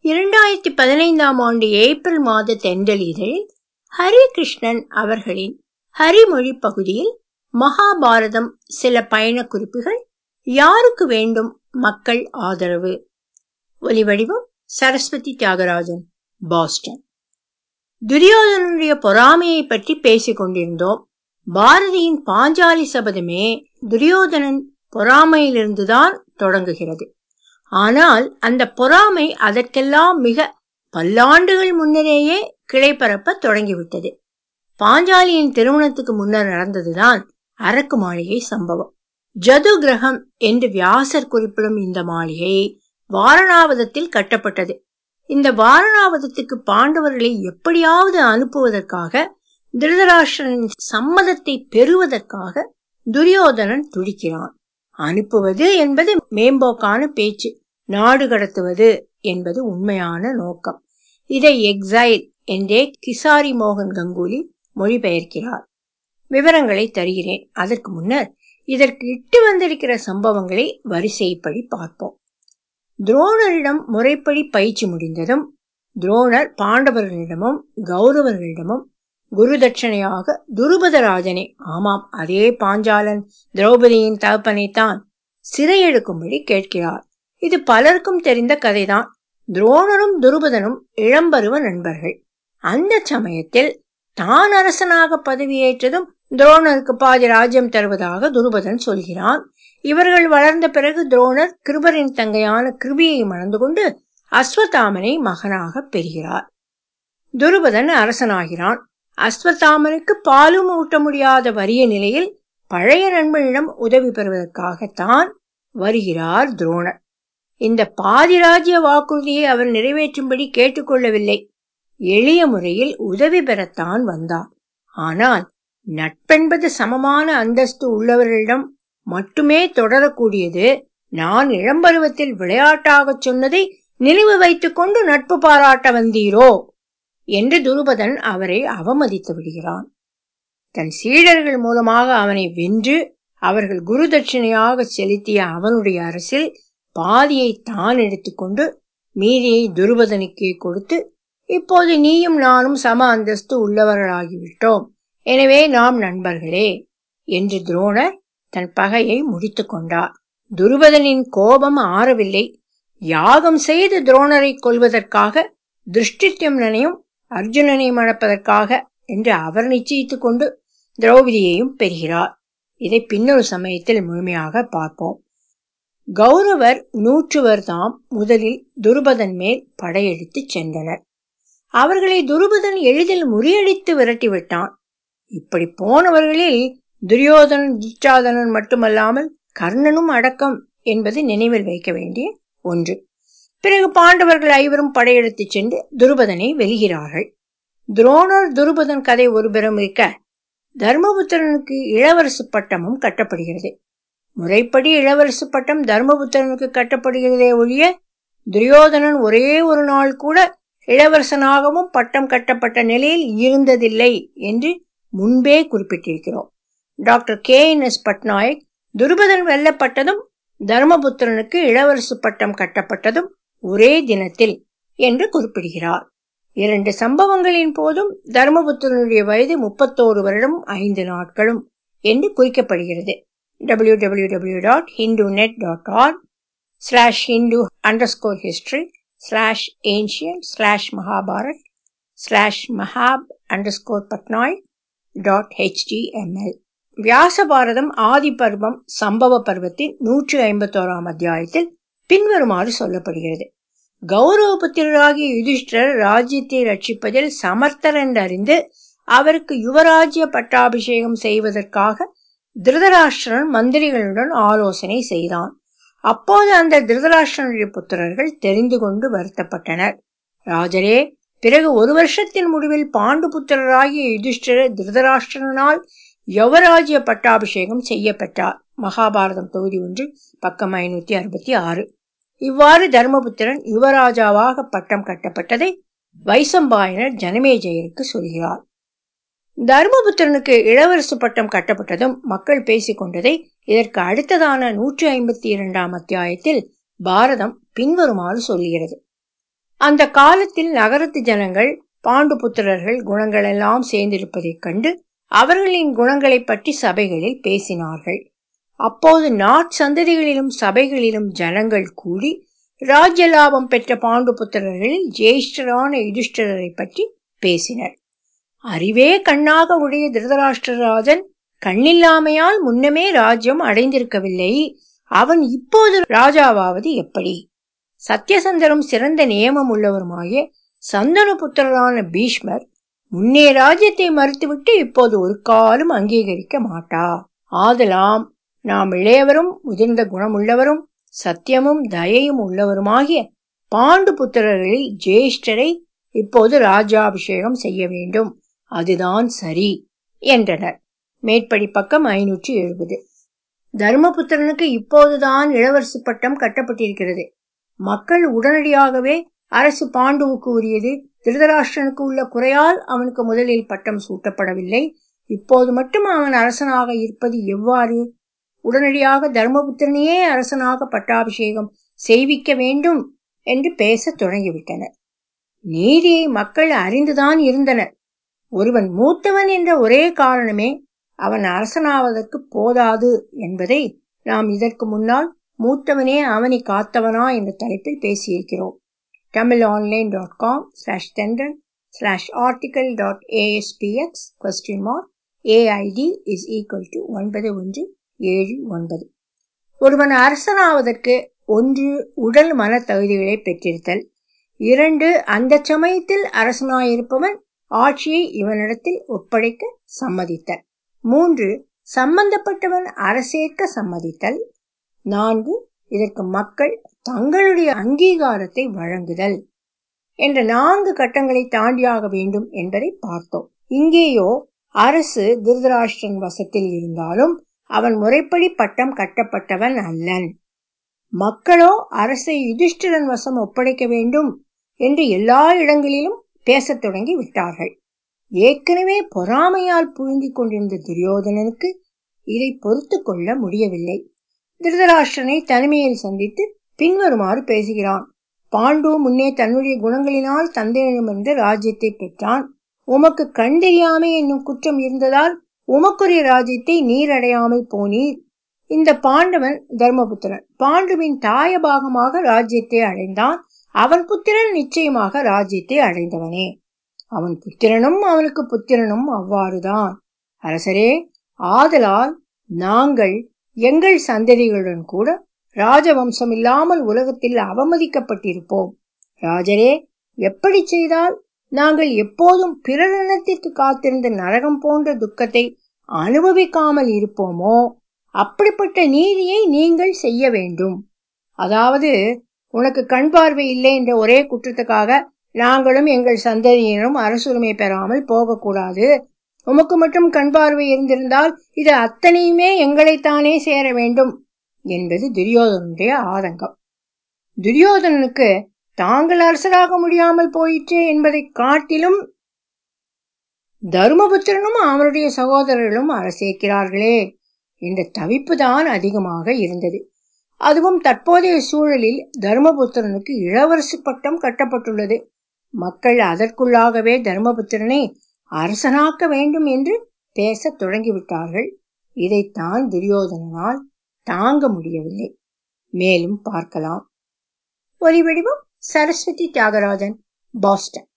இரண்டாயிரத்தி பதினைந்தாம் ஆண்டு ஏப்ரல் மாத தென்றலிதழில் ஹரிகிருஷ்ணன் அவர்களின் ஹரிமொழி பகுதியில் மகாபாரதம் சில பயண குறிப்புகள் யாருக்கு வேண்டும் மக்கள் ஆதரவு ஒலிவடிவம் சரஸ்வதி தியாகராஜன் பாஸ்டன் துரியோதனனுடைய பொறாமையை பற்றி பேசிக் கொண்டிருந்தோம் பாரதியின் பாஞ்சாலி சபதமே துரியோதனன் பொறாமையிலிருந்துதான் தொடங்குகிறது ஆனால் அந்த பொறாமை அதற்கெல்லாம் மிக பல்லாண்டுகள் முன்னரேயே கிளை பரப்ப தொடங்கிவிட்டது பாஞ்சாலியின் திருமணத்துக்கு முன்னர் நடந்ததுதான் அரக்கு மாளிகை சம்பவம் ஜது கிரகம் என்று வியாசர் குறிப்பிடும் இந்த மாளிகை வாரணாவதத்தில் கட்டப்பட்டது இந்த வாரணாவதத்துக்கு பாண்டவர்களை எப்படியாவது அனுப்புவதற்காக திருதராஷ்டிரனின் சம்மதத்தை பெறுவதற்காக துரியோதனன் துடிக்கிறான் அனுப்புவது என்பது மேம்போக்கான பேச்சு நாடு கடத்துவது என்பது உண்மையான நோக்கம் இதை எக்ஸைல் என்றே கிசாரி மோகன் கங்குலி மொழிபெயர்க்கிறார் விவரங்களை தருகிறேன் அதற்கு முன்னர் இதற்கு இட்டு வந்திருக்கிற சம்பவங்களை வரிசைப்படி பார்ப்போம் துரோணரிடம் முறைப்படி பயிற்சி முடிந்ததும் துரோணர் பாண்டவர்களிடமும் கௌரவர்களிடமும் குரு தட்சணையாக துருபதராஜனை ஆமாம் அதே பாஞ்சாலன் திரௌபதியின் தகப்பனைத்தான் சிறையெடுக்கும்படி கேட்கிறார் இது பலருக்கும் தெரிந்த கதைதான் துரோணரும் துருபதனும் இளம்பருவ நண்பர்கள் அந்த சமயத்தில் தான் அரசனாக பதவியேற்றதும் துரோணருக்கு பாதி ராஜ்யம் தருவதாக துருபதன் சொல்கிறான் இவர்கள் வளர்ந்த பிறகு துரோணர் கிருபரின் தங்கையான கிருபியை மணந்து கொண்டு அஸ்வத்தாமனை மகனாக பெறுகிறார் துருபதன் அரசனாகிறான் அஸ்வத்தாமனுக்கு பாலும் ஊட்ட முடியாத வறிய நிலையில் பழைய நண்பனிடம் உதவி பெறுவதற்காகத்தான் வருகிறார் துரோணர் இந்த பாதிராஜ்ய வாக்குறுதியை அவர் நிறைவேற்றும்படி கேட்டுக்கொள்ளவில்லை எளிய முறையில் உதவி பெறத்தான் வந்தார் ஆனால் நட்பென்பது சமமான அந்தஸ்து உள்ளவர்களிடம் மட்டுமே தொடரக்கூடியது நான் இளம்பருவத்தில் விளையாட்டாகச் சொன்னதை நினைவு வைத்துக் கொண்டு நட்பு பாராட்ட வந்தீரோ என்று துருபதன் அவரை அவமதித்து விடுகிறான் தன் சீடர்கள் மூலமாக அவனை வென்று அவர்கள் குரு தட்சிணையாக செலுத்திய அவனுடைய அரசில் பாதியை தான் எடுத்துக்கொண்டு மீதியை துருபதனுக்கே கொடுத்து இப்போது நீயும் நானும் சம அந்தஸ்து உள்ளவர்களாகிவிட்டோம் எனவே நாம் நண்பர்களே என்று துரோணர் தன் பகையை முடித்து கொண்டார் துருபதனின் கோபம் ஆறவில்லை யாகம் செய்து துரோணரை கொல்வதற்காக திருஷ்டித்யம்னனையும் அர்ஜுனனை மணப்பதற்காக என்று அவர் நிச்சயித்துக் கொண்டு திரௌபதியையும் பெறுகிறார் இதை பின்னொரு சமயத்தில் முழுமையாக பார்ப்போம் கௌரவர் நூற்றுவர் தாம் முதலில் துருபதன் மேல் படையெடுத்து சென்றனர் அவர்களை துருபதன் எளிதில் முறியடித்து விரட்டிவிட்டான் இப்படி போனவர்களில் துரியோதனன் துச்சாதனன் மட்டுமல்லாமல் கர்ணனும் அடக்கம் என்பது நினைவில் வைக்க வேண்டிய ஒன்று பிறகு பாண்டவர்கள் ஐவரும் படையெடுத்து சென்று துருபதனை வெல்கிறார்கள் துரோணர் துருபதன் கதை ஒருபுறம் இருக்க தர்மபுத்திரனுக்கு இளவரசு பட்டமும் கட்டப்படுகிறது முறைப்படி இளவரசு பட்டம் தர்மபுத்திரனுக்கு கட்டப்படுகிறதே ஒழிய துரியோதனன் ஒரே ஒரு நாள் கூட இளவரசனாகவும் பட்டம் கட்டப்பட்ட நிலையில் இருந்ததில்லை என்று முன்பே குறிப்பிட்டிருக்கிறோம் doctor K N S Patnaik Drupadan வெல்லப்பட்டதும் தர்மபுத்திரனுக்கு இளவரசு பட்டம் கட்டப்பட்டதும் ஒரே தினத்தில் என்று குறிப்பிடுகிறார் இரண்டு சம்பவங்களின் போதும் தர்மபுத்திரனுடைய வயது முப்பத்தோரு வருடம் ஐந்து நாட்களும் என்று குறிக்கப்படுகிறது W W W dot Hindu net dot org slash Hindu underscore history slash ancient slash Mahabharat slash Mahab underscore Patnaik dot HTML Vyasa Bharatham ஆதி பருவம் சம்பவ பருவத்தின் நூற்றி ஐம்பத்தோராம் அத்தியாயத்தில் பின்வருமாறு சொல்லப்படுகிறது கௌரவபுத்திரராகிய யுதிஷ்டர் ராஜ்யத்தை ரட்சிப்பதில் சமர்த்தர் என்றறிந்து அவருக்கு யுவராஜ்ய பட்டாபிஷேகம் செய்வதற்காக திருதராஷ்டிரன் மந்திரிகளுடன் ஆலோசனை செய்தான் அப்போது அந்த திருதராஷ்டிரனுடைய புத்திரர்கள் தெரிந்து கொண்டு வருத்தப்பட்டனர் ராஜரே பிறகு ஒரு வருஷத்தின் முடிவில் பாண்டு புத்திரராகிய யுதிஷ்டர திருதராஷ்டிரனால் யவராஜ்ய பட்டாபிஷேகம் செய்ய பெற்றார் மகாபாரதம் தொகுதி ஒன்று பக்கம் ஐநூத்தி அறுபத்தி ஆறு இவ்வாறு தர்மபுத்திரன் யுவராஜாவாக பட்டம் கட்டப்பட்டதை வைசம்பாயனர் ஜனமேஜயருக்கு சொல்கிறார் தர்மபுத்திரனுக்கு இளவரசு பட்டம் கட்டப்பட்டதும் மக்கள் பேசிக் கொண்டதை இதற்கு அடுத்ததான நூற்றி ஐம்பத்தி இரண்டாம் அத்தியாயத்தில் பாரதம் பின்வருமாறு சொல்கிறது அந்த காலத்தில் நகரத்து ஜனங்கள் பாண்டுபுத்திரர்கள் குணங்களெல்லாம் சேர்ந்திருப்பதைக் கண்டு அவர்களின் குணங்களைப் பற்றி சபைகளில் பேசினார்கள் அப்போது நாட்சந்ததிகளிலும் சபைகளிலும் ஜனங்கள் கூடி ராஜ்ய லாபம் பெற்ற பாண்டுபுத்திரர்களில் ஜேஷ்டரான யுதிஷ்டரை பற்றி பேசினர் அறிவே கண்ணாக உடைய திருதராஷ்டிரராஜன் கண்ணில்லாமையால் முன்னமே ராஜ்யம் அடைந்திருக்கவில்லை அவன் இப்போது ராஜாவாவது எப்படி சத்தியசந்தரும் சிறந்த நியமம் உள்ளவருமாகிய சந்தனு புத்திரரான பீஷ்மர் முன்னே ராஜ்யத்தை மறுத்துவிட்டு இப்போது ஒரு காலம் அங்கீகரிக்க மாட்டார் ஆதலாம் நாம் இளையவரும் முதிர்ந்த குணமுள்ளவரும் சத்தியமும் தயையும் உள்ளவருமாகிய பாண்டு புத்திரர்களில் ஜேஷ்டரை இப்போது ராஜாபிஷேகம் செய்ய வேண்டும் அதுதான் சரி என்றனர் மேற்படி பக்கம் ஐநூற்றி எழுபது தர்மபுத்திரனுக்கு இப்போதுதான் இளவரசு பட்டம் கட்டப்பட்டிருக்கிறது மக்கள் உடனடியாகவே அரசு பாண்டுவுக்கு உரியது திருதராஷ்டிரனுக்கு உள்ள குறையால் அவனுக்கு முதலில் பட்டம் சூட்டப்படவில்லை இப்போது மட்டும் அவன் அரசனாக இருப்பது எவ்வாறு உடனடியாக தர்மபுத்திரனையே அரசனாக பட்டாபிஷேகம் செய்விக்க வேண்டும் என்று பேசத் தொடங்கிவிட்டனர் நீதியை மக்கள் அறிந்துதான் இருந்தனர் ஒருவன் மூத்தவன் என்ற ஒரே காரணமே அவன் அரசனாவதற்கு போதாது என்பதை நாம் இதற்கு முன்னால் மூத்தவனே அவனை காத்தவனா என்ற தலைப்பில் பேசியிருக்கிறோம் Tamil online dot com slash Thendral slash article dot ASPX question mark AID is equal to ஒன்பது ஒன்று ஏழு ஒன்பது ஒருவன் அரசனாவதற்கு ஒன்று உடல் மன தகுதிகளை பெற்றிருத்தல் இரண்டு அந்த சமயத்தில் அரசனாயிருப்பவன் ஆட்சியை இவனிடத்தில் ஒப்படைக்க சம்மதித்தல் மூன்று சம்பந்தப்பட்டவன் அரசேற்க சம்மதித்தல் நான்கு இதற்கு மக்கள் தங்களுடைய அங்கீகாரத்தை வழங்குதல் என்ற நான்கு கட்டங்களை தாண்டியாக வேண்டும் என்பதை பார்த்தோம் இங்கேயோ அரசு திருதராஷ்டிரன் வசத்தில் இருந்தாலும் அவன் முறைப்படி பட்டம் கட்டப்பட்டவன் அல்லன் மக்களோ அரசை யுதிஷ்டிரன் வசம் ஒப்படைக்க வேண்டும் என்று எல்லா இடங்களிலும் பேசத் தொடங்கி விட்டார்கள் ஏற்கனவே பொறாமையால் புழுங்கிக் கொண்டிருந்த துரியோதனனுக்கு இதை பொறுத்து கொள்ள முடியவில்லை திருதராஷ்டிரனை தனிமையில் சந்தித்து பின்வருமாறு பேசுகிறான் பாண்டு முன்னே தன்னுடைய குணங்களினால் தந்தையிடமிருந்து ராஜ்யத்தை பெற்றான் உமக்கு கண் தெரியாமை என்னும் குற்றம் இருந்ததால் உமக்குரிய ராஜ்யத்தை நீர் அடையாமல் போனீர் இந்த பாண்டவன் தர்மபுத்திரன் பாண்டுவின் தாய பாகமாக ராஜ்யத்தை அடைந்தான் அவன் புத்திரன் நிச்சயமாக ராஜ்யத்தை அடைந்தவனே அவன் புத்திரனும் அவனுக்கு புத்திரனும் அவ்வாறுதான் அரசரே ஆதலால் நாங்கள் எங்கள் சந்ததிகளுடன் கூட ராஜவம்சம் இல்லாமல் உலகத்தில் அவமதிக்கப்பட்டிருப்போம் ராஜரே எப்படி செய்தால் நாங்கள் எப்போதும் பிறரினத்திற்கு காத்திருந்த நரகம் போன்ற துக்கத்தை அனுபவிக்காமல் இருப்போமோ அப்படிப்பட்ட நீதியை நீங்கள் செய்ய வேண்டும் அதாவது உனக்கு கண் பார்வை இல்லை என்ற ஒரே குற்றத்துக்காக நாங்களும் எங்கள் சந்ததியினரும் அரசுரிமை பெறாமல் போகக்கூடாது உமக்கு மட்டும் கண் பார்வை இருந்திருந்தால் இது அத்தனையுமே எங்களைத்தானே சேர வேண்டும் என்பது துரியோதனுடைய ஆதங்கம் துரியோதனனுக்கு தாங்கள் அரசராக முடியாமல் போயிற்றே என்பதை காட்டிலும் தருமபுத்திரனும் அவனுடைய சகோதரர்களும் அரசேற்கிறார்களே என்ற தவிப்பு தான் அதிகமாக இருந்தது அதுவும் தற்போதைய சூழலில் தர்மபுத்திரனுக்கு இளவரசு பட்டம் கட்டப்பட்டுள்ளது மக்கள் அதற்குள்ளாகவே தர்மபுத்திரனை அரசனாக்க வேண்டும் என்று பேசத் தொடங்கிவிட்டார்கள் இதைத்தான் துரியோதனனால் தாங்க முடியவில்லை மேலும் பார்க்கலாம் ஒலி வடிவம் சரஸ்வதி தியாகராஜன் பாஸ்டன்